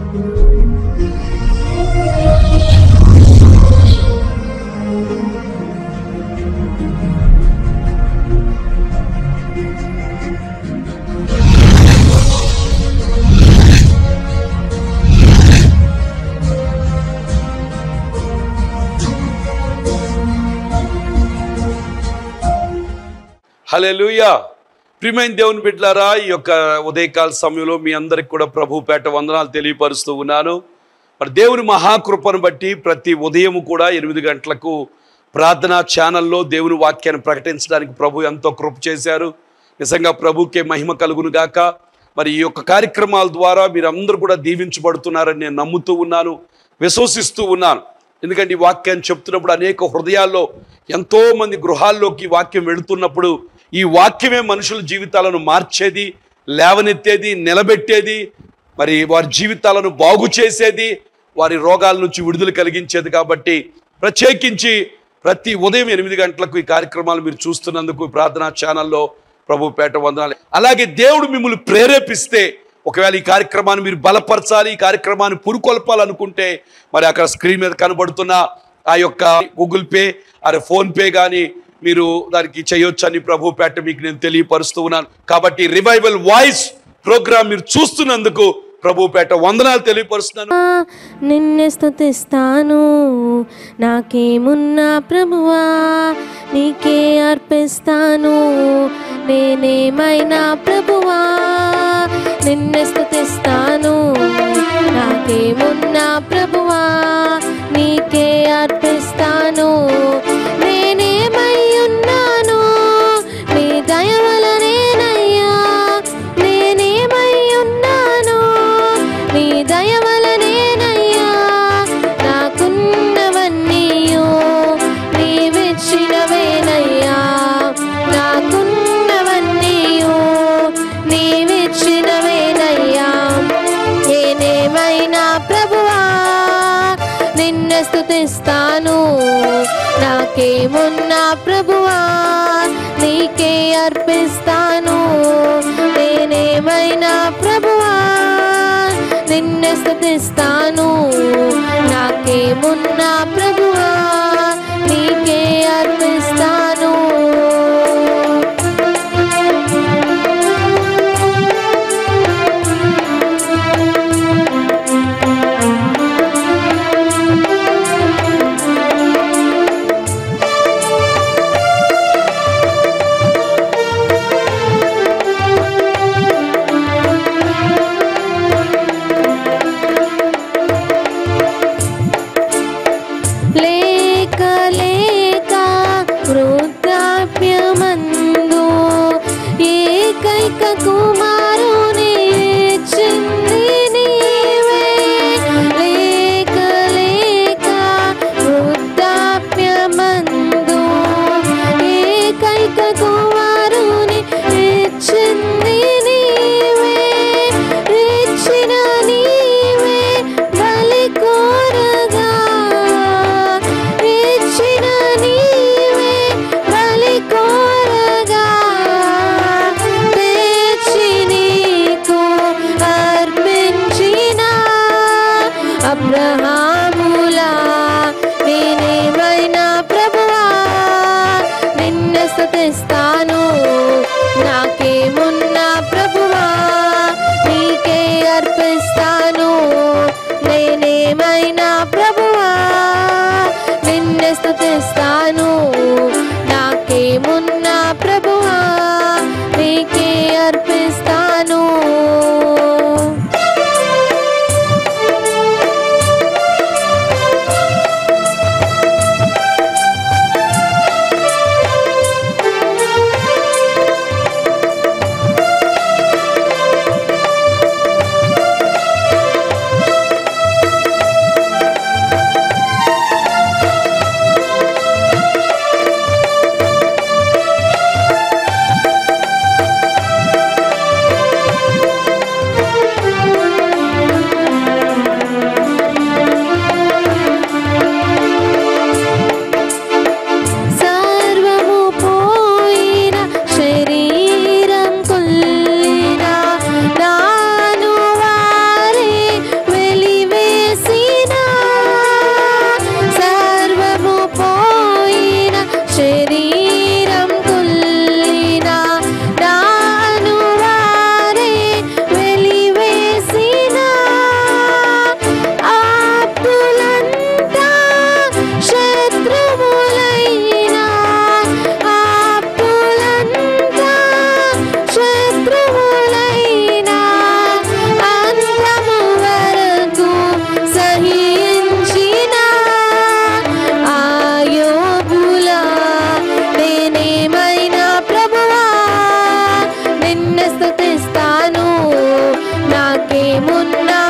హల్లెలూయా ప్రియమైన దేవుని బిడ్డలారా ఈ యొక్క ఉదయకాల సమయంలో మీ అందరికి కూడా ప్రభు పేట వందనాలు తెలియపరుస్తూ ఉన్నాను మరి దేవుని మహాకృపను బట్టి ప్రతి ఉదయం కూడా ఎనిమిది గంటలకు ప్రార్థనా ఛానల్లో దేవుని వాక్యాన్ని ప్రకటించడానికి ప్రభు ఎంతో కృప చేశారు నిజంగా ప్రభుకే మహిమ కలుగును గాక మరి ఈ యొక్క కార్యక్రమాల ద్వారా మీరందరూ కూడా దీవించబడుతున్నారని నేను నమ్ముతూ ఉన్నాను విశ్వసిస్తూ ఉన్నాను ఎందుకంటే ఈ వాక్యాన్ని చెప్తున్నప్పుడు అనేక హృదయాల్లో ఎంతో మంది గృహాల్లోకి ఈ వాక్యం వెళుతున్నప్పుడు ఈ వాక్యమే మనుషుల జీవితాలను మార్చేది లేవనెత్తేది నిలబెట్టేది మరి వారి జీవితాలను బాగు చేసేది వారి రోగాల నుంచి విడుదల కలిగించేది కాబట్టి ప్రత్యేకించి ప్రతి ఉదయం ఎనిమిది గంటలకు ఈ కార్యక్రమాలు మీరు చూస్తున్నందుకు ఈ ప్రార్థనా ఛానల్లో ప్రభు పేట వందనాలు అలాగే దేవుడు మిమ్మల్ని ప్రేరేపిస్తే ఒకవేళ ఈ కార్యక్రమాన్ని మీరు బలపరచాలి ఈ కార్యక్రమాన్ని పురుకొల్పాలనుకుంటే మరి అక్కడ స్క్రీన్ మీద కనబడుతున్న ఆ యొక్క గూగుల్ పే అరే ఫోన్ పే కానీ మీరు దానికి చేయొచ్చని ప్రభు పేట మీకు నేను తెలియపరుస్తూ ఉన్నాను కాబట్టి రివైవల్ వాయిస్ ప్రోగ్రామ్ మీరు చూస్తున్నందుకు ప్రభు పేట వందనాలు తెలియపరుస్తున్నాను నిన్నే స్తుతిస్తాను నాకేమున్నా ప్రభువా నీకే అర్పిస్తాను నేనేమైనా ప్రభువా నిన్నే స్తుతిస్తాను నాకేమున్నా ప్రభువా నీకే అర్పిస్తాను నేనేమై ఉన్నాను నీ దయ వలనేనయ్యా నేనేమై ఉన్నాను నీ దయ వలనేనయ్యా నాకున్నవన్నీయు నీవిచ్చినవేనయ్యా నాకున్నవన్నీయు నీవిచ్చినవేనయ్యా నేనేమైనా ప్రభువా నిన్ను స్తుతిస్తాను నాకేమున్నా ప్రభువా నీకే అర్పిస్తాను నేనేమైనా ప్రభువా నిన్ను స్తుతిస్తాను నాకేమున్నా ప్రభువా నీకే అర్పిస్తాను లేక లేక వృద్ధాప్యమందు ఏకైక కుమారుని ఇచ్చింది నీవే లేక లేక వృద్ధాప్యమందు ఏకైక కుమారుని ఇచ్చింది నీవే ఇచ్చిన నీవే బలి కోరగా ఇచ్చిన నీవే బలి కోరగా తెచ్చి నీకు అర్పించిన అబ్రహాములా నేనేమైనా ప్రభువా నిన్ను స్తుతిస్తాను నాకేమున్నా ప్రభువా నీకే అర్పిస్తాను నేనేమైనా ప్రభువా నిన్ను స్తుతిస్తాను నాకేమున్నా ప్రభువా నీకే అర్పిస్తాను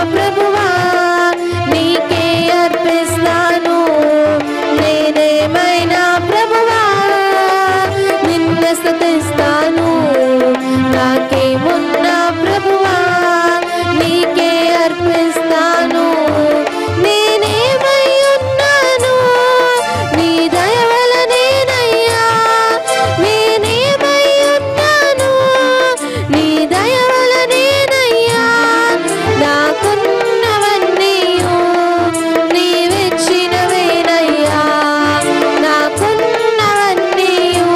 ప్రభువా నీకే అర్పిస్తాను నేనేమైనా ప్రభువా నిన్న స్థుతిస్తాను నాకేమున్నా ప్రభువా నీకే అర్పిస్తాను నేనేమై ఉన్నాను నీ దయ వలనేనయ్యా నేనేమై ఉన్నాను నీ దయ వలనేనయ్యా నాకున్నవన్నీయు నీవిచ్చినవేనయ్యా నాకున్నవన్నీయు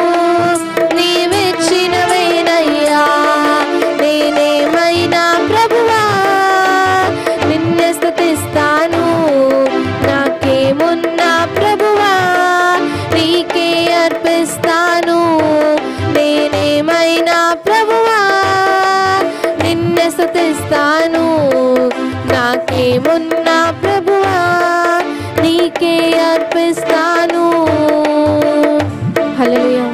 నీవిచ్చినవేనయ్యా నేనేమైనా ప్రభువా నిన్నే స్థుతిస్తాను నాకేమున్నా ప్రభువా నీకే అర్పిస్తాను నేనేమైనా ప్రభువా నిన్నే స్థుతిస్తాను నాకేమున్నా ప్రభువా నీకే అర్పిస్తాను హల్లెలూయా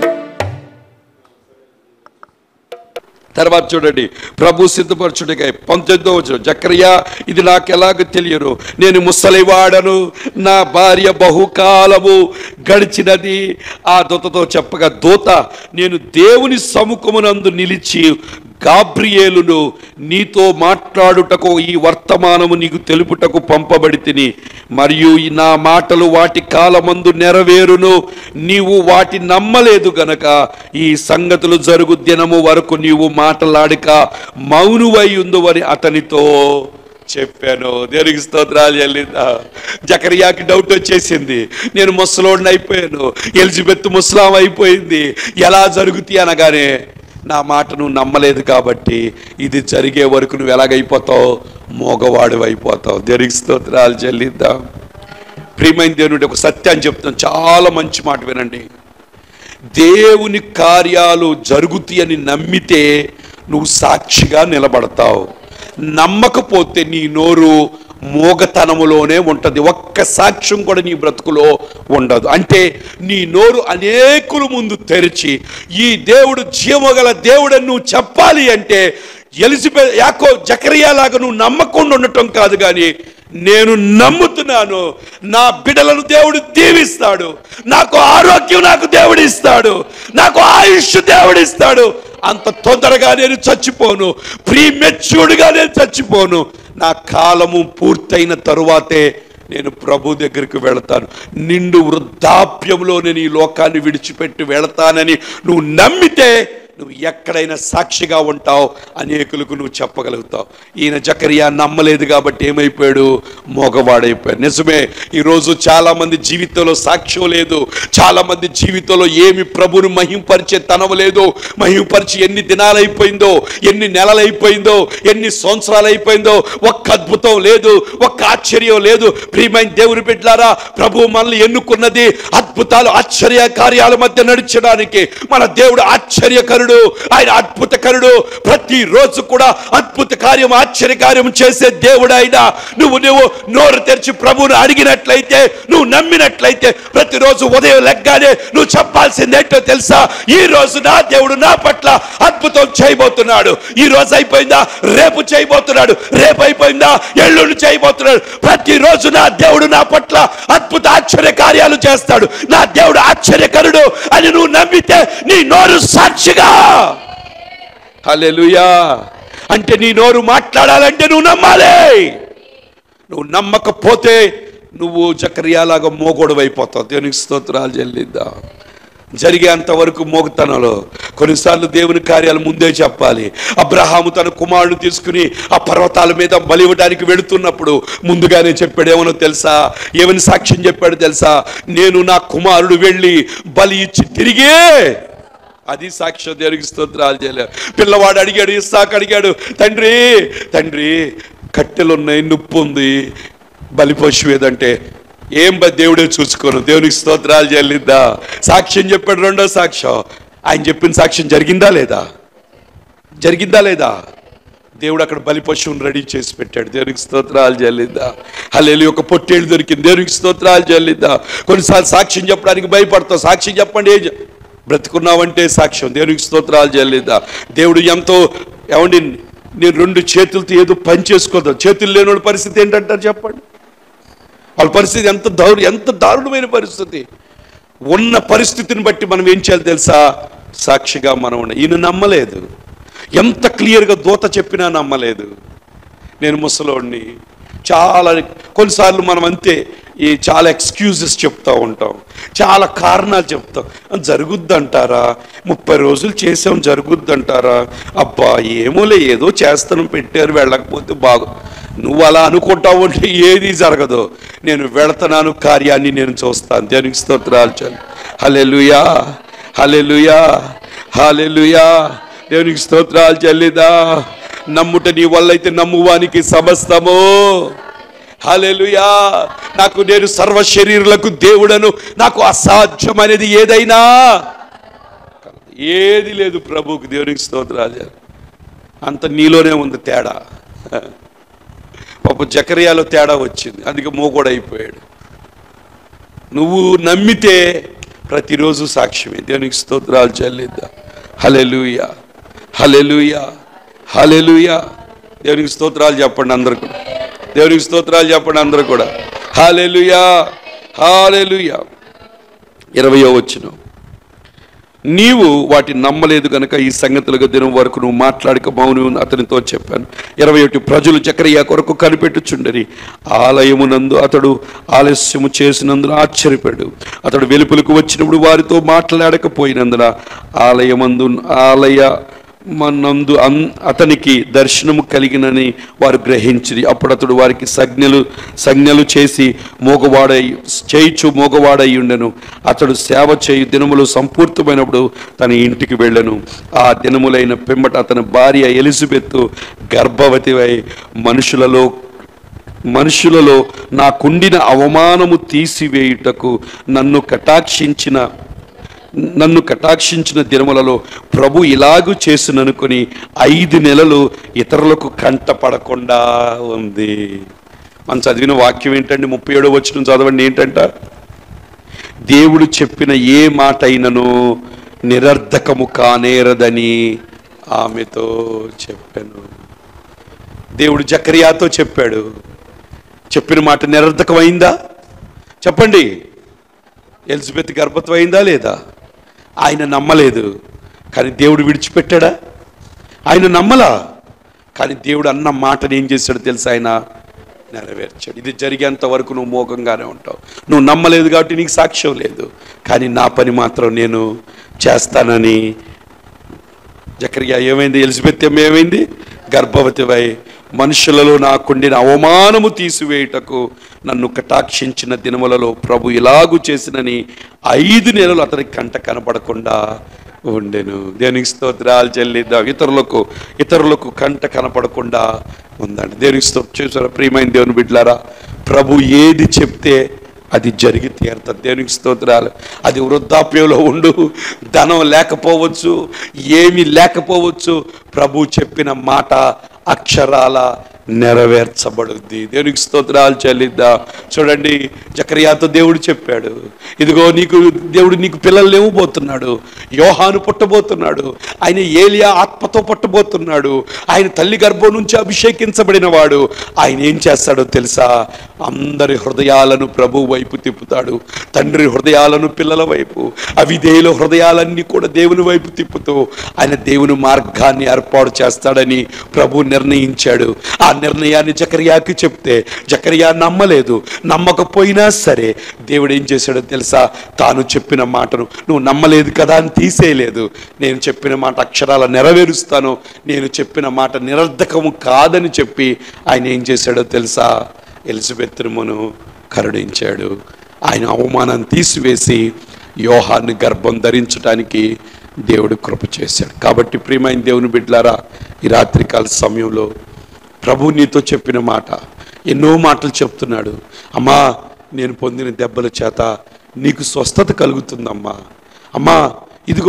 తర్వాత చూడండి ప్రభు సిద్ధపరచుడికై పంతొమ్మిదో వచ్చిన జక్రియా ఇది నాకు ఎలాగ తెలియను నేను ముసలివాడను నా భార్య బహుకాలము గడిచినది ఆ దూతతో చెప్పగా దూత నేను దేవుని సముఖమునందు నిలిచి గాబ్రియేలును నీతో మాట్లాడుటకు ఈ వర్తమానము నీకు తెలుపుటకు పంపబడి తిని మరియు ఈ నా మాటలు వాటి కాలమందు నెరవేరును నీవు వాటి నమ్మలేదు గనక ఈ సంగతులు జరుగు దినము వరకు నీవు మాటలాడక మౌనువై ఉందువని అతనితో చెప్పాను దేవునికి స్తోత్రాలు చెల్లిందా జకరియాకి డౌట్ వచ్చేసింది నేను ముసలోడిని అయిపోయాను ఎలిజబెత్ ముస్లాం అయిపోయింది ఎలా జరుగుతాయి అనగానే నా మాట నువ్వు నమ్మలేదు కాబట్టి ఇది జరిగే వరకు నువ్వు ఎలాగైపోతావు మోగవాడు అయిపోతావు దేవునికి స్తోత్రాలు చెల్లిద్దాం ప్రియమైన దేవుని ఒక సత్యాన్ని చెప్తాను చాలా మంచి మాట వినండి దేవుని కార్యాలు జరుగుతాయని నమ్మితే నువ్వు సాక్షిగా నిలబడతావు నమ్మకపోతే నీ నోరు మోగతనములోనే ఉంటుంది ఒక్క సాక్ష్యం కూడా నీ బ్రతుకులో ఉండదు అంటే నీ నోరు అనేకుల ముందు తెరిచి ఈ దేవుడు జీవగల దేవుడని నువ్వు చెప్పాలి అంటే ఎలిజబెత్ యాకో జకరియాలాగా నువ్వు నమ్మకుండా ఉండటం కాదు కానీ నేను నమ్ముతున్నాను నా బిడ్డలను దేవుడు దీవిస్తాడు నాకు ఆరోగ్యం నాకు దేవుడు ఇస్తాడు నాకు ఆయుష్ దేవుడు ఇస్తాడు అంత తొందరగా నేను చచ్చిపోను ప్రీమెచ్యూర్డ్గా నేను చచ్చిపోను నా కాలము పూర్తయిన తరువాతే నేను ప్రభు దగ్గరికి వెళతాను నిండు వృద్ధాప్యంలో నేను ఈ లోకాన్ని విడిచిపెట్టి వెళతానని నువ్వు నమ్మితే నువ్వు ఎక్కడైనా సాక్షిగా ఉంటావు అనేకులకు నువ్వు చెప్పగలుగుతావు ఈయన జకరియా నమ్మలేదు కాబట్టి ఏమైపోయాడు మోగవాడైపోయాడు నిజమే ఈరోజు చాలామంది జీవితంలో సాక్ష్యం లేదు చాలామంది జీవితంలో ఏమి ప్రభుని మహింపరిచే తనవ లేదు మహింపరిచి ఎన్ని దినాలు అయిపోయిందో ఎన్ని నెలలు అయిపోయిందో ఎన్ని సంవత్సరాలు అయిపోయిందో ఒక్క అద్భుతం లేదు ఒక్క ఆశ్చర్యం లేదు ప్రియమైన దేవుని బిడ్డారా ప్రభు మనల్ని ఎన్నుకున్నది అద్భుతాలు ఆశ్చర్య కార్యాల మధ్య నడిచడానికి మన దేవుడు ఆశ్చర్యకరుడు ఆయన అద్భుతకరుడు ప్రతిరోజు కూడా అద్భుత కార్యం ఆశ్చర్య కార్యం చేసే దేవుడు ఆయన నువ్వు నువ్వు నోరు తెరిచి ప్రభువును అడిగినట్లయితే నువ్వు నమ్మినట్లయితే ప్రతిరోజు ఉదయం లెగ్గానే నువ్వు చెప్పాల్సిందేంటో తెలుసా ఈ రోజు నా దేవుడు నా పట్ల అద్భుతం చేయబోతున్నాడు ఈ రోజు అయిపోయిందా రేపు చేయబోతున్నాడు రేపు అయిపోయిందా ఎల్లుండి చేయబోతున్నాడు ప్రతిరోజు నా దేవుడు నా పట్ల అద్భుత ఆశ్చర్య కార్యాలు చేస్తాడు నా దేవుడు ఆశ్చర్యకరుడు అని నువ్వు నమ్మితే నీ నోరు సాక్షిగా హల్లెలూయా అంటే నీ నోరు మాట్లాడాలంటే నువ్వు నమ్మాలి నువ్వు నమ్మకపోతే నువ్వు చక్రియాలాగా మోగోడు అయిపోతావు దేవునికి స్తోత్రాలు చెల్లిద్దా జరిగేంత వరకు మోగుతనంలో కొన్నిసార్లు దేవుని కార్యాలు ముందే చెప్పాలి అబ్రహాము తన కుమారుడు తీసుకుని ఆ పర్వతాల మీద బలి ఇవ్వడానికి వెళుతున్నప్పుడు ముందుగానే చెప్పాడు ఏమనో తెలుసా ఏమని సాక్ష్యం చెప్పాడు తెలుసా నేను నా కుమారుడు వెళ్ళి బలి ఇచ్చి తిరిగే అది సాక్ష్యం దేవునికి స్తోత్రాలు చేయలేదు పిల్లవాడు అడిగాడు ఇస్సాకు అడిగాడు తండ్రి తండ్రి కట్టెలున్నాయి నొప్పి ఉంది బలి పశువు ఏదంటే ఏం బ దేవుడే చూసుకోను దేవునికి స్తోత్రాలు చెల్లిద్దా సాక్ష్యం చెప్పాడు రెండో సాక్ష్యం ఆయన చెప్పిన సాక్ష్యం జరిగిందా లేదా జరిగిందా లేదా దేవుడు అక్కడ బలి పశువుని రెడీ చేసి పెట్టాడు దేవునికి స్తోత్రాలు చెల్లిద్దా హల్లెలి ఒక పొట్టేళ్ళు దొరికింది దేవునికి స్తోత్రాలు చెల్లిద్దా కొన్నిసార్లు సాక్ష్యం చెప్పడానికి భయపడతావు సాక్ష్యం చెప్పండి ఏం చె- బ్రతుకున్నావంటే సాక్ష్యం దేవునికి స్తోత్రాలు చెల్లిద్దా దేవుడు ఎంతో ఏమండి నేను రెండు చేతులతో ఏదో పని చేసుకోదాం చేతులు లేని వాళ్ళ పరిస్థితి ఏంటంటారు చెప్పండి వాళ్ళ పరిస్థితి ఎంత దారు ఎంత దారుణమైన పరిస్థితి ఉన్న పరిస్థితిని బట్టి మనం ఏం చేయాలి తెలుసా సాక్షిగా మనం ఉండాలి. ఈయన నమ్మలేదు ఎంత క్లియర్గా దూత చెప్పినా నమ్మలేదు నేను ముసలోడిని చాలా కొన్నిసార్లు మనం అంతే ఈ చాలా ఎక్స్క్యూజెస్ చెప్తా ఉంటాం చాలా కారణాలు చెప్తాం జరుగుద్దంటారా ముప్పై రోజులు చేసాం జరుగుద్దంటారా అబ్బా ఏమోలే ఏదో చేస్తాను పెట్టారు వెళ్ళకపోతే బాగు నువ్వు అలా అనుకుంటావు అంటే ఏది జరగదు నేను వెళుతున్నాను కార్యాన్ని నేను చూస్తాను దేనికి స్తోత్రాలు చాలు హలెలుయా హలెలుయా హలెలుయా దేవునికి స్తోత్రాలు చెల్లిదా నమ్ముట నీ వల్ల అయితే నమ్మువానికి సమస్తము హల్లెలూయా నాకు నేను సర్వ శరీరులకు దేవుడను నాకు అసాధ్యమైనది ఏదైనా ఏది లేదు ప్రభువుకు దేవునికి స్తోత్రాలు అంత నీలోనే ఉంది తేడా పాప జకరియాలో తేడా వచ్చింది అందుకే మోగోడైపోయాడు నువ్వు నమ్మితే ప్రతిరోజు సాక్ష్యమే దేవునికి స్తోత్రాలు చెల్లిద్దా హలెలుయా హలెలుయా హలెలుయా దేవునికి స్తోత్రాలు చెప్పండి అందరు కూడా దేవునికి స్తోత్రాలు చెప్పండి అందరు కూడా హాలెలుయా హాలెలుయా ఇరవయో వచ్చిన నీవు వాటిని నమ్మలేదు గనక ఈ సంగతులకు దినం వరకు నువ్వు మాట్లాడక మౌను అతనితో చెప్పాను ఇరవై ఒకటి ప్రజలు చక్రయ్య కొరకు కనిపెట్టుచుండరి ఆలయమునందు అతడు ఆలస్యము చేసినందున ఆశ్చర్యపడు అతడు వెలుపులకు వచ్చినప్పుడు వారితో మాట్లాడకపోయినందున ఆలయమందు ఆలయ మనందు అన్ అతనికి దర్శనము కలిగినని వారు గ్రహించిరి అప్పుడు అతడు వారికి సంజ్ఞలు సంజ్ఞలు చేసి మోగవాడై చేయిచు మోగవాడై ఉండెను అతడు సేవ చేయు దినములు సంపూర్తమైనప్పుడు తన ఇంటికి వెళ్ళను ఆ దినములైన పిమ్మట అతని భార్య ఎలిజబెత్ గర్భవతివై మనుషులలో మనుషులలో నాకుండిన అవమానము తీసివేయుటకు నన్ను కటాక్షించిన నన్ను కటాక్షించిన దినములలో ప్రభు ఇలాగూ చేసుననుకొని ఐదు నెలలు ఇతరులకు కంట పడకుండా ఉంది మనం చదివిన వాక్యం ఏంటండి ముప్పై ఏడో వచ్చిన చదవండి ఏంటంట దేవుడు చెప్పిన ఏ మాట అయినను నిరర్ధకము కానేరదని ఆమెతో చెప్పాను దేవుడు జకరియాతో చెప్పాడు చెప్పిన మాట నిరర్ధకమైందా చెప్పండి ఎలిజబెత్ గర్భత్వం అయిందా లేదా ఆయన నమ్మలేదు కానీ దేవుడు విడిచిపెట్టాడా ఆయన నమ్మలా కానీ దేవుడు అన్న మాటని ఏం చేశాడు తెలుసా ఆయన నెరవేర్చాడు ఇది జరిగేంత వరకు నువ్వు మోకంగానే ఉంటావు నువ్వు నమ్మలేదు కాబట్టి నీకు సాక్ష్యం లేదు కానీ నా పని మాత్రం నేను చేస్తానని జకరియా ఏమైంది ఎలిజబెత్ ఏం ఏమైంది గర్భవతివై మనుషులలో నాకుండిన అవమానము తీసివేయుటకు నన్ను కటాక్షించిన దినములలో ప్రభు ఇలాగు చేసినని ఐదు నెలలు అతనికి కంట కనపడకుండా ఉండెను దేనికి స్తోత్రాలు చెల్లిద్దాం ఇతరులకు ఇతరులకు కంట కనపడకుండా ఉందండి దేనికి స్తోత్రం చూసారా ప్రియమైన దేవుని బిడ్లారా ప్రభు ఏది చెప్తే అది జరిగి తీరుతుంది దేవునికి స్తోత్రాలు అది వృద్ధాప్యంలో ఉండు ధనం లేకపోవచ్చు ఏమీ లేకపోవచ్చు ప్రభు చెప్పిన మాట అక్షరాల నెరవేర్చబడుద్ది దేవునికి స్తోత్రాలు చెల్లిద్దా చూడండి జకరియాతో దేవుడు చెప్పాడు ఇదిగో నీకు దేవుడు నీకు పిల్లలు లేవబోతున్నాడు యోహాను పుట్టబోతున్నాడు ఆయన ఏలియా ఆత్మతో పుట్టబోతున్నాడు ఆయన తల్లి గర్భం నుంచి అభిషేకించబడిన వాడు ఆయన ఏం చేస్తాడో తెలుసా అందరి హృదయాలను ప్రభు వైపు తిప్పుతాడు తండ్రి హృదయాలను పిల్లల వైపు అవిధేయుల హృదయాలన్నీ కూడా దేవుని వైపు తిప్పుతూ ఆయన దేవుని మార్గాన్ని ఏర్పాటు చేస్తాడని ప్రభు నిర్ణయించాడు ఆ నిర్ణయాన్ని జకర్యాకి చెప్తే జకర్యా నమ్మలేదు నమ్మకపోయినా సరే దేవుడు ఏం చేశాడో తెలుసా తాను చెప్పిన మాటను నువ్వు నమ్మలేదు కదా అని తీసేయలేదు నేను చెప్పిన మాట అక్షరాల నెరవేరుస్తాను నేను చెప్పిన మాట నిరర్ధకము కాదని చెప్పి ఆయన ఏం చేశాడో తెలుసా ఎలిజబెత్తును కరుణించాడు ఆయన అవమానాన్ని తీసివేసి యోహాన్ని గర్భం ధరించడానికి దేవుడు కృప చేశాడు కాబట్టి ప్రియమైన దేవుని బిడ్డలారా ఈ రాత్రికాల సమయంలో ప్రభు నీతో చెప్పిన మాట ఎన్నో మాటలు చెప్తున్నాడు అమ్మా నేను పొందిన దెబ్బల చేత నీకు స్వస్థత కలుగుతుందమ్మా అమ్మా ఇదిగో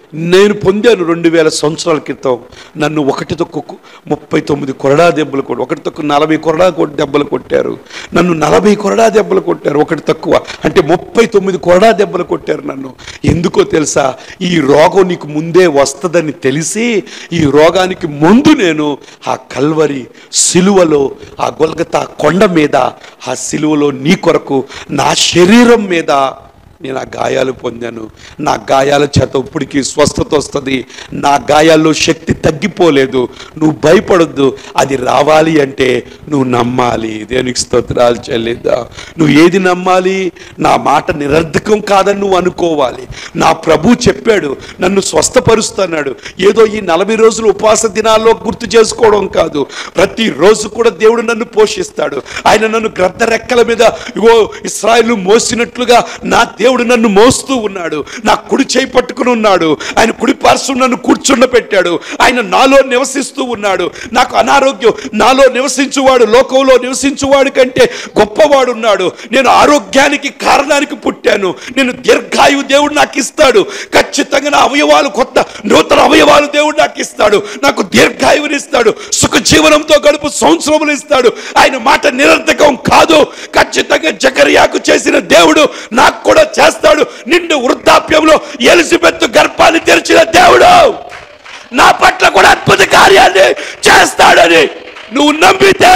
నేను పొందాను రెండు వేల సంవత్సరాల క్రితం నన్ను ఒకటి తొక్కు ముప్పై తొమ్మిది కొరడా దెబ్బలు కొట్టి ఒకటి తక్కువ నలభై కొరడా కొట్టి దెబ్బలు కొట్టారు నన్ను నలభై కొరడా దెబ్బలు కొట్టారు ఒకటి తక్కువ అంటే ముప్పై తొమ్మిది కొరడా దెబ్బలు కొట్టారు నన్ను ఎందుకో తెలుసా ఈ రోగం నీకు ముందే వస్తుందని తెలిసి ఈ రోగానికి ముందు నేను ఆ కల్వరి సిలువలో ఆ గొల్గతా కొండ మీద ఆ సిలువలో నీ కొరకు నా శరీరం మీద నేను ఆ గాయాలు పొందాను నా గాయాల చేత ఇప్పటికీ స్వస్థత వస్తుంది నా గాయాల్లో శక్తి తగ్గిపోలేదు నువ్వు భయపడొద్దు అది రావాలి అంటే నువ్వు నమ్మాలి దేనికి స్తోత్రాలు చెల్లిద్దా నువ్వు ఏది నమ్మాలి నా మాట నిరర్ధకం కాదని నువ్వు అనుకోవాలి నా ప్రభు చెప్పాడు నన్ను స్వస్థపరుస్తున్నాడు ఏదో ఈ నలభై రోజులు ఉపవాస దినాల్లో గుర్తు చేసుకోవడం కాదు ప్రతిరోజు కూడా దేవుడు నన్ను పోషిస్తాడు ఆయన నన్ను గ్రద్ద రెక్కల మీద ఇగో ఇస్రాయలు మోసినట్లుగా నా దేవుడు నన్ను మోస్తూ ఉన్నాడు నా కుడి చేయి పట్టుకుని ఉన్నాడు ఆయన కుడి పార్శ్వం నన్ను కూర్చుండ పెట్టాడు ఆయన నాలో నివసిస్తూ ఉన్నాడు నాకు అనారోగ్యం నాలో నివసించువాడు లోకంలో నివసించువాడు కంటే గొప్పవాడు ఉన్నాడు నేను ఆరోగ్యానికి కారణానికి పుట్టాను నేను దీర్ఘాయు దేవుడు నాకు ఇస్తాడు ఖచ్చితంగా నా అవయవాలు కొత్త నూతన అవయవాలు దేవుడు నాకు ఇస్తాడు నాకు దీర్ఘాయువుని ఇస్తాడు సుఖ జీవనంతో గడుపు సంవత్సరములు ఇస్తాడు ఆయన మాట నిరర్ధకం కాదు ఖచ్చితంగా జకరియాకు చేసిన దేవుడు నాకు కూడా చేస్తాడు నిండు వృద్ధాప్యంలో ఎలిజబెత్ గర్భాన్ని తెరిచిన దేవుడు నా పట్ల కూడా అద్భుత కార్యాన్ని చేస్తాడని నువ్వు నమ్మితే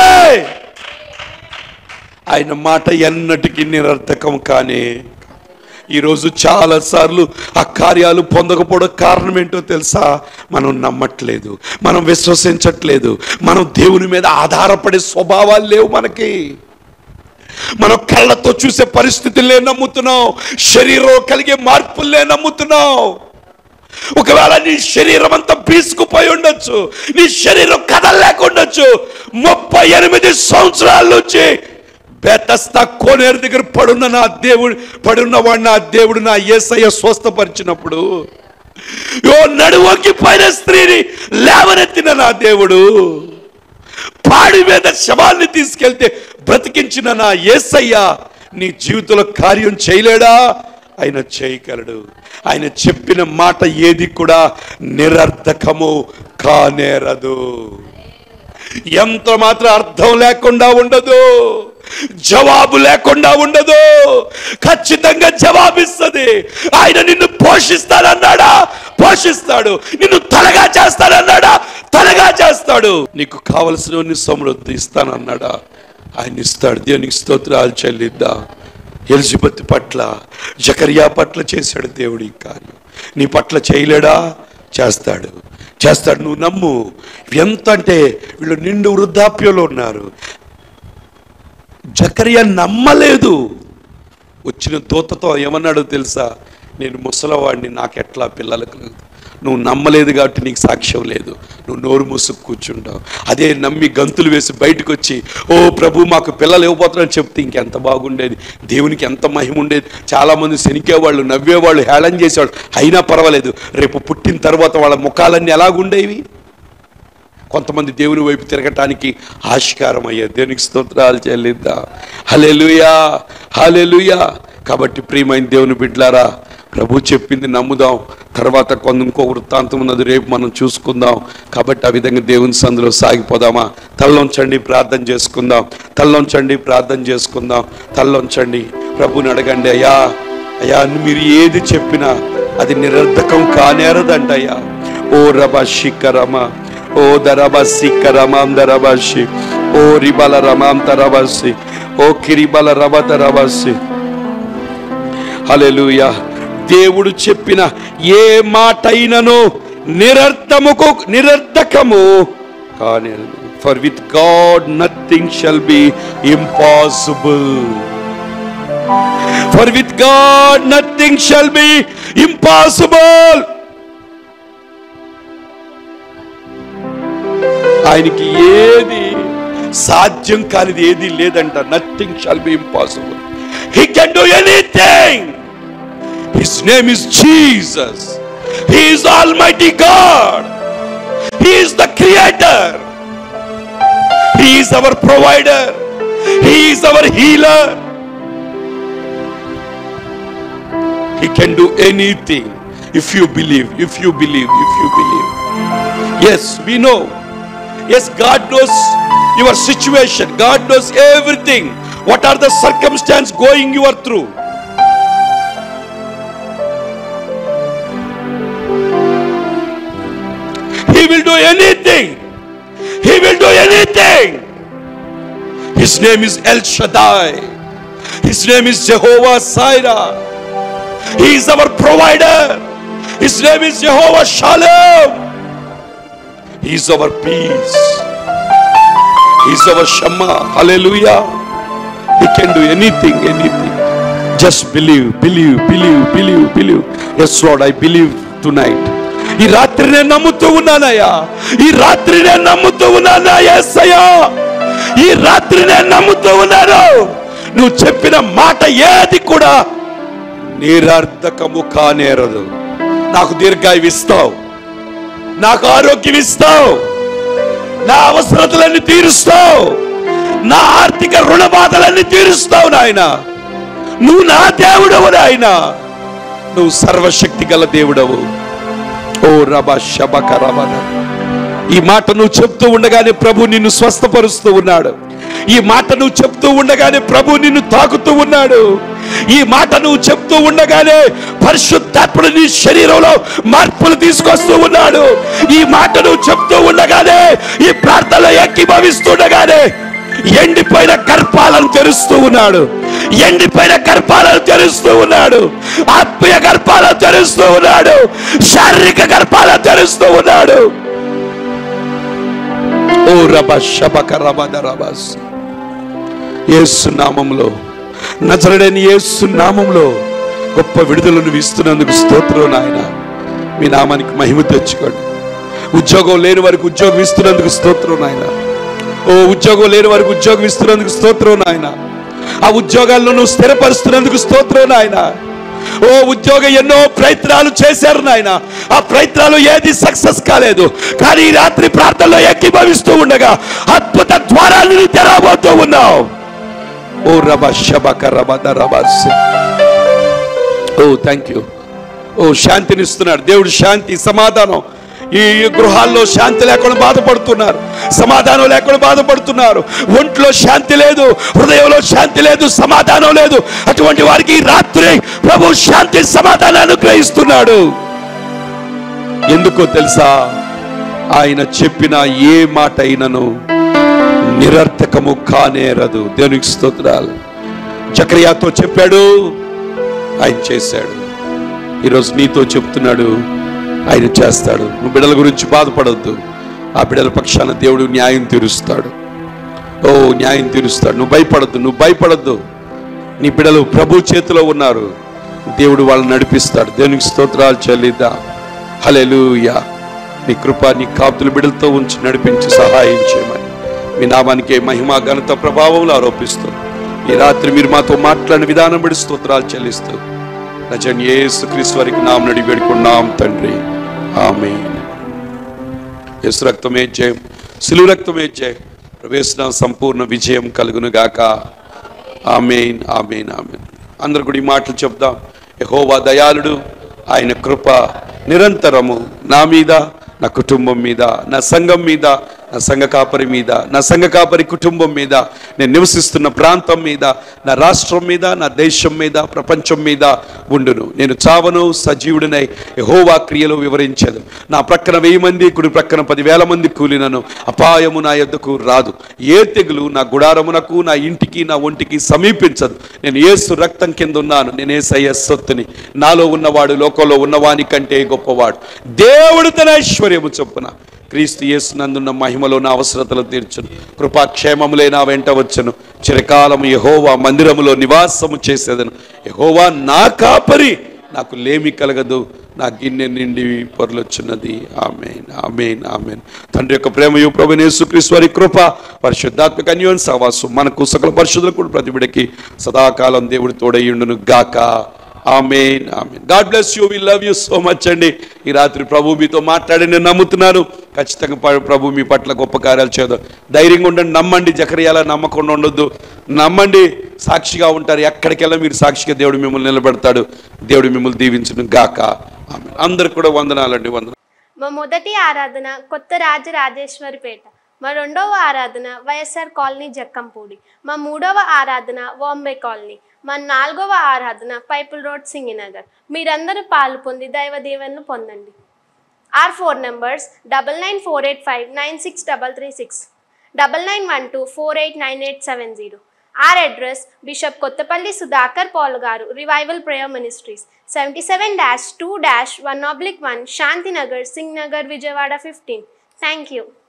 ఆయన మాట ఎన్నటికీ నిరర్థకం కానీ ఈరోజు చాలాసార్లు ఆ కార్యాలు పొందకపోవడం కారణం ఏంటో తెలుసా మనం నమ్మట్లేదు మనం విశ్వసించట్లేదు మనం దేవుని మీద ఆధారపడే స్వభావాలు లేవు మనకి మనం కళ్ళతో చూసే పరిస్థితులే నమ్ముతున్నాం శరీరం కలిగే మార్పులే నమ్ముతున్నాం ఒకవేళ నీ శరీరం అంతా బీసుకుపోయి ఉండొచ్చు నీ శరీరం కదలలేకుండొచ్చు ముప్పై ఎనిమిది సంవత్సరాల నుంచి బెతస్తా కోనేరు దగ్గర పడున్న నా దేవుడు పడున్నవాడు నా దేవుడు నా ఏసయ్య స్వస్థపరిచినప్పుడు యో నడువంకిపోయిన స్త్రీని లేవనెత్తిన నా దేవుడు పాడి మీద శవాన్ని తీసుకెళ్తే బ్రతికించిన నా ఏసయ్య నీ జీవితంలో కార్యం చేయలేడా ఆయన చేయగలడు ఆయన చెప్పిన మాట ఏది కూడా నిరర్ధకము కానేరదు ఎంత మాత్రం అర్థం లేకుండా ఉండదు జవాబు లేకుండా ఉండదు ఖచ్చితంగా జవాబిస్తుంది ఆయన నిన్ను పోషిస్తానన్నాడా పోషిస్తాడు నిన్ను తలగా చేస్తానన్నాడా తలగా చేస్తాడు నీకు కావలసిన సమృద్ధి ఇస్తానన్నాడా ఆయన ఇస్తాడు దేవునికి స్తోత్రాలు చెల్లిద్దా ఎలిజబెత్ పట్ల జకరియా పట్ల చేశాడు దేవుడు ఈ కార్యం నీ పట్ల చేయలేడా చేస్తాడు చేస్తాడు నువ్వు నమ్ము ఎంత అంటే వీళ్ళు నిండు వృద్ధాప్యంలో ఉన్నారు జకరియా నమ్మలేదు వచ్చిన దూతతో ఏమన్నాడో తెలుసా నేను ముసలవాడిని నాకెట్లా పిల్లలకు లేదు నువ్వు నమ్మలేదు కాబట్టి నీకు సాక్ష్యం లేదు నువ్వు నోరు మూసుకు కూర్చుంటావు అదే నమ్మి గంతులు వేసి బయటకు వచ్చి ఓ ప్రభు మాకు పిల్లలు ఇవ్వబోతున్నారని చెప్తే ఇంకెంత బాగుండేది దేవునికి ఎంత మహిమ ఉండేది చాలామంది శనికేవాళ్ళు నవ్వేవాళ్ళు హేళన చేసేవాళ్ళు అయినా పర్వాలేదు రేపు పుట్టిన తర్వాత వాళ్ళ ముఖాలన్నీ ఎలాగుండేవి కొంతమంది దేవుని వైపు తిరగటానికి ఆస్కారం అయ్యేది దేవునికి స్తోత్రాలు చెల్లిద్దా హలెలుయా హలెలుయా కాబట్టి ప్రియమైన దేవుని బిడ్లారా ప్రభు చెప్పింది నమ్ముదాం తర్వాత కొంత ఇంకో వృత్తాంతం ఉన్నది రేపు మనం చూసుకుందాం కాబట్టి ఆ విధంగా దేవుని సందులో సాగిపోదామా తల్లొంచండి ప్రార్థన చేసుకుందాం తల్లొంచండి ప్రార్థన చేసుకుందాం తల్లొంచండి ప్రభుని అడగండి అయ్యా అయ్యా మీరు ఏది చెప్పినా అది నిరర్ధకం కానేరదంట అయ్యా ఓ రబ శిఖరమ ఓ దరబసి కరమాం దరబసి ఓ రిబల రమాం తరబసి ఓ కిరిబల రబ తరబసి హల్లెలూయా దేవుడు చెప్పిన ఏ మాట అయినను నిరర్థముకు నిరర్ధకము కానీ for with God nothing shall be impossible for with God nothing shall be impossible ఆయనకి ఏది సాధ్యం కానిది ఏది లేదంట nothing shall be impossible he can do anything his name is Jesus he is almighty God he is the creator he is our provider he is our healer he can do anything if you believe if you believe if you believe yes we know yes God knows your situation God knows everything what are the circumstances going your through He will do anything. He will do anything. His name is El Shaddai. His name is Jehovah Sirah. He is our provider. His name is Jehovah Shalom. He is our peace. He is our Shama. Hallelujah. He can do anything, anything. Just believe, believe, believe, believe, believe. Yes, Lord, I believe tonight. ఈ రాత్రి నేను నమ్ముతూ ఉన్నానయ్యా ఈ రాత్రి నేను నమ్ముతూ ఉన్నానా ఎస్సయ్యా ఈ రాత్రి నేను నమ్ముతూ ఉన్నాను నువ్వు చెప్పిన మాట ఏది కూడా నిరర్థకము కానేరదు నాకు దీర్ఘాయువు ఇస్తావు నాకు ఆరోగ్యం ఇస్తావు నా అవసరతలన్నీ తీరుస్తావు నా ఆర్థిక రుణ బాధలన్నీ తీరుస్తావు నాయన నువ్వు నా దేవుడవు నాయన నువ్వు సర్వశక్తి గల దేవుడవు ఓ రబ శబక రబన ఈ మాట నువ్వు చెప్తూ ఉండగానే ప్రభు నిన్ను స్వస్థపరుస్తూ ఉన్నాడు ఈ మాట నువ్వు చెప్తూ ఉండగానే ప్రభు నిన్ను తాకుతూ ఉన్నాడు ఈ మాట నువ్వు చెప్తూ ఉండగానే పరిశుద్ధాత్ముడు నీ శరీరంలో మార్పులు తీసుకొస్తూ ఉన్నాడు ఈ మాట నువ్వు చెప్తూ ఉండగానే ఈ ప్రార్థనలో ఎక్కిభవిస్తుండగానే ఎండిపోయిన గర్భాలను తెరుస్తూ ఉన్నాడు ఎండిపోయిన గర్భాలను తెరుస్తూ ఉన్నాడు ఆత్మీయ గర్భాలను తెరుస్తూ ఉన్నాడు శారీరక గర్భాలను తెరుస్తూ ఉన్నాడు ఓ రబ శబక రబద రబస్ యేసు నామంలో నజరడని యేసు నామంలో గొప్ప విడుదలను ఇస్తున్నందుకు స్తోత్రం నాయన మీ నామానికి మహిమ తెచ్చుకోండి ఉద్యోగం లేని వారికి ఉద్యోగం ఇస్తున్నందుకు స్తోత్రం నాయన ఓ ఉద్యోగం లేని వారికి ఉద్యోగం ఇస్తున్నందుకు స్తోత్రం నాయన ఆ ఉద్యోగాల్లో నువ్వు స్థిరపరుస్తున్నందుకు స్తోత్రం నాయన ఓ ఉద్యోగం ఎన్నో ప్రయత్నాలు చేశారు నాయన ఆ ప్రయత్నాలు ఏది సక్సెస్ కాలేదు కానీ ఈ రాత్రి ప్రార్థనలో ఎక్కిభవిస్తూ ఉండగా అద్భుత ద్వారాలను తెరవబోతూ ఉన్నావు ఓ రబ శబక రబద రబస్ ఓ థ్యాంక్ యూ ఓ శాంతినిస్తున్నాడు దేవుడు శాంతి సమాధానం ఈ గృహాల్లో శాంతి లేకుండా బాధపడుతున్నారు సమాధానం లేకుండా బాధపడుతున్నారు ఒంట్లో శాంతి లేదు హృదయంలో శాంతి లేదు సమాధానం లేదు అటువంటి వారికి ఈ రాత్రి ప్రభు శాంతి సమాధానాన్ని అనుగ్రహిస్తున్నాడు ఎందుకో తెలుసా ఆయన చెప్పిన ఏ మాట అయినను నిరర్థకము కానేరదు దేవునికి స్తోత్రాలు చక్రయాతో చెప్పాడు ఆయన చేశాడు ఈరోజు నీతో చెప్తున్నాడు ఆయన చేస్తాడు నువ్వు బిడ్డల గురించి బాధపడొద్దు ఆ బిడ్డల పక్షాన దేవుడు న్యాయం తీరుస్తాడు ఓ న్యాయం తీరుస్తాడు నువ్వు భయపడద్దు నువ్వు భయపడద్దు నీ బిడ్డలు ప్రభు చేతిలో ఉన్నారు దేవుడు వాళ్ళని నడిపిస్తాడు దేవునికి స్తోత్రాలు చెల్లిద్దా హలెలూయా నీ కృప నీ కాపుతుల బిడ్డలతో ఉంచి నడిపించి సహాయం చేయమని మీ నామానికి మహిమ ఘనత ప్రభావంలో ఆరోపిస్తూ ఈ రాత్రి మీరు మాతో మాట్లాడిన విధానం బడి స్తోత్రాలు చెల్లిస్తూ రజన్ యేసు క్రీస్తు వారికి నామ నడి వేడుకున్నాం తండ్రి ఆమె యేసు రక్తమే జయం సిలువ రక్తమే జయం ప్రవేశన సంపూర్ణ విజయం కలుగును గాక ఆమెన్ ఆమెన్ ఆమెన్ అందరు కూడా ఈ మాటలు చెప్దాం యెహోవా దయాళుడు ఆయన కృప నిరంతరము నా మీద నా కుటుంబం మీద నా సంఘం మీద నా సంఘ కాపరి మీద నా సంఘ కాపరి కుటుంబం మీద నేను నివసిస్తున్న ప్రాంతం మీద నా రాష్ట్రం మీద నా దేశం మీద ప్రపంచం మీద ఉండును నేను చావను సజీవుడినై యెహోవా క్రియలు వివరించదు నా ప్రక్కన వెయ్యి మంది కుడి ప్రక్కన పదివేల మంది కూలినను అపాయము నా యొద్దకు రాదు ఏ తెగులు నా గుడారమునకు నా ఇంటికి నా ఒంటికి సమీపించదు నేను ఏసు రక్తం కింద ఉన్నాను నేను ఏసయ్య సొత్తుని నాలో ఉన్నవాడు లోకంలో ఉన్నవాని కంటే గొప్పవాడు దేవుడు తన ఐశ్వర్యము చొప్పున క్రీస్తు యేసునందున్న మహిమలో నా అవసరతలు తీర్చును కృపాక్షేమములే నా వెంట వచ్చును చిరకాలము యహోవా మందిరములో నివాసము చేసేదను యహోవా నా కాపరి నాకు లేమి కలగదు నా గిన్నె నిండి పొరలొచ్చున్నది ఆమెన్ ఆమెన్ ఆమెన్ తండ్రి యొక్క ప్రేమయు ప్రభు యేసుక్రీస్తు వారి కృప పరిశుద్ధాత్మక అన్యోన్ సవాసు మనకు సకల పరిశుద్ధులకు కూడా ప్రతి బిడ్డకి సదాకాలం దేవుడు తోడయ్యుండును గాక amen amen God bless you we love you so much అండి ఈ రాత్రి ప్రభు మీతో మాట్లాడి నేను నమ్ముతున్నాను ఖచ్చితంగా ప- ప్రభు మీ పట్ల గొప్ప కార్యాలు చేద్దాం ధైర్యంగా ఉండండి నమ్మండి జకరియాల నమ్మకుండా ఉండొద్దు నమ్మండి సాక్షిగా ఉంటారు ఎక్కడికెళ్ళా మీరు సాక్షిగా దేవుడు మిమ్మల్ని నిలబెడతాడు దేవుడు మిమ్మల్ని దీవించును గాక ఆమేన్. అందరికి కూడా వందనాలండి వందనాలు మా మొదటి ఆరాధన కొత్త రాజరాజేశ్వరిపేట మా రెండవ ఆరాధన వైఎస్ఆర్ కాలనీ జక్కంపూడి మా మూడవ ఆరాధన బాంబే కాలనీ మా నాలుగవ ఆరాధన పైపుల్ రోడ్ సింగినగర్ మీరందరూ పాలు పొంది దైవ దీవెనలు పొందండి or four numbers double nine four eight five nine six double three six double nine one two four eight nine eight seven zero or address bishop Kothapalli Sudhakar Paul garu revival prayer ministries seventy seven dash two dash one oblique one Shantinagar Singh Nagar Vijayawada fifteen thank you